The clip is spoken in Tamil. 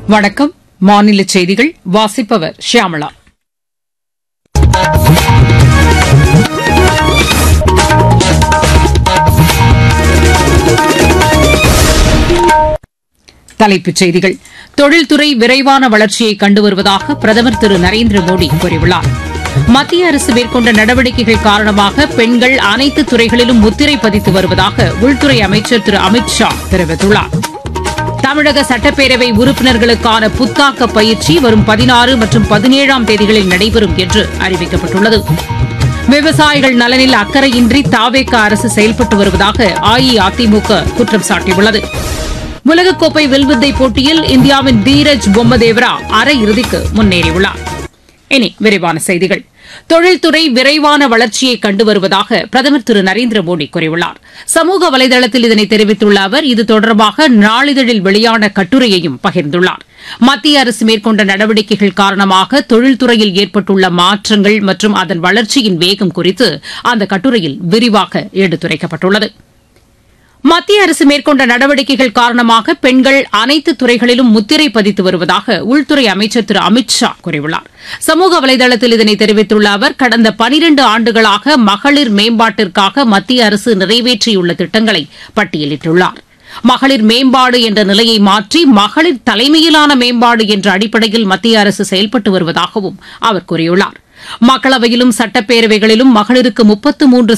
வணக்கம் மாநில செய்திகள் வாசிப்பவர் ஷியாமளா தலைப்புச் செய்திகள் தொழில்துறை விரைவான வளர்ச்சியை கண்டு வருவதாக பிரதமர் திரு நரேந்திர மோடி கூறியுள்ளார் மத்திய அரசு மேற்கொண்ட நடவடிக்கைகள் காரணமாக பெண்கள் அனைத்து துறைகளிலும் முத்திரை பதித்து வருவதாக உள்துறை அமைச்சர் திரு அமித் ஷா தெரிவித்துள்ளார் தமிழக சட்டப்பேரவை உறுப்பினர்களுக்கான புத்தாக்க பயிற்சி வரும் பதினாறு மற்றும் பதினேழாம் தேதிகளில் நடைபெறும் என்று அறிவிக்கப்பட்டுள்ளது விவசாயிகள் நலனில் அக்கறையின்றி தாவேக அரசு செயல்பட்டு வருவதாக அஇஅதிமுக குற்றம் சாட்டியுள்ளது உலகக்கோப்பை வில்வித்தை போட்டியில் இந்தியாவின் தீரஜ் பொம்மதேவரா அரையிறுதிக்கு முன்னேறியுள்ளார் இனி விரிவான செய்திகள் தொழில்துறை விரைவான வளர்ச்சியை கண்டு வருவதாக பிரதமர் திரு நரேந்திர மோடி கூறியுள்ளார் சமூக வலைதளத்தில் இதனை தெரிவித்துள்ள அவர் இது தொடர்பாக நாளிதழில் வெளியான கட்டுரையையும் பகிர்ந்துள்ளார் மத்திய அரசு மேற்கொண்ட நடவடிக்கைகள் காரணமாக தொழில்துறையில் ஏற்பட்டுள்ள மாற்றங்கள் மற்றும் அதன் வளர்ச்சியின் வேகம் குறித்து அந்த கட்டுரையில் விரிவாக எடுத்துரைக்கப்பட்டுள்ளது மத்திய அரசு மேற்கொண்ட நடவடிக்கைகள் காரணமாக பெண்கள் அனைத்து துறைகளிலும் முத்திரை பதித்து வருவதாக உள்துறை அமைச்சர் திரு அமித் ஷா கூறியுள்ளார் சமூக வலைதளத்தில் இதனை தெரிவித்துள்ள அவர் கடந்த பனிரண்டு ஆண்டுகளாக மகளிர் மேம்பாட்டிற்காக மத்திய அரசு நிறைவேற்றியுள்ள திட்டங்களை பட்டியலிட்டுள்ளார் மகளிர் மேம்பாடு என்ற நிலையை மாற்றி மகளிர் தலைமையிலான மேம்பாடு என்ற அடிப்படையில் மத்திய அரசு செயல்பட்டு வருவதாகவும் அவர் கூறியுள்ளார் மக்களவையிலும் சட்டப்பேரவைகளிலும் மகளிருக்கு முப்பத்து மூன்று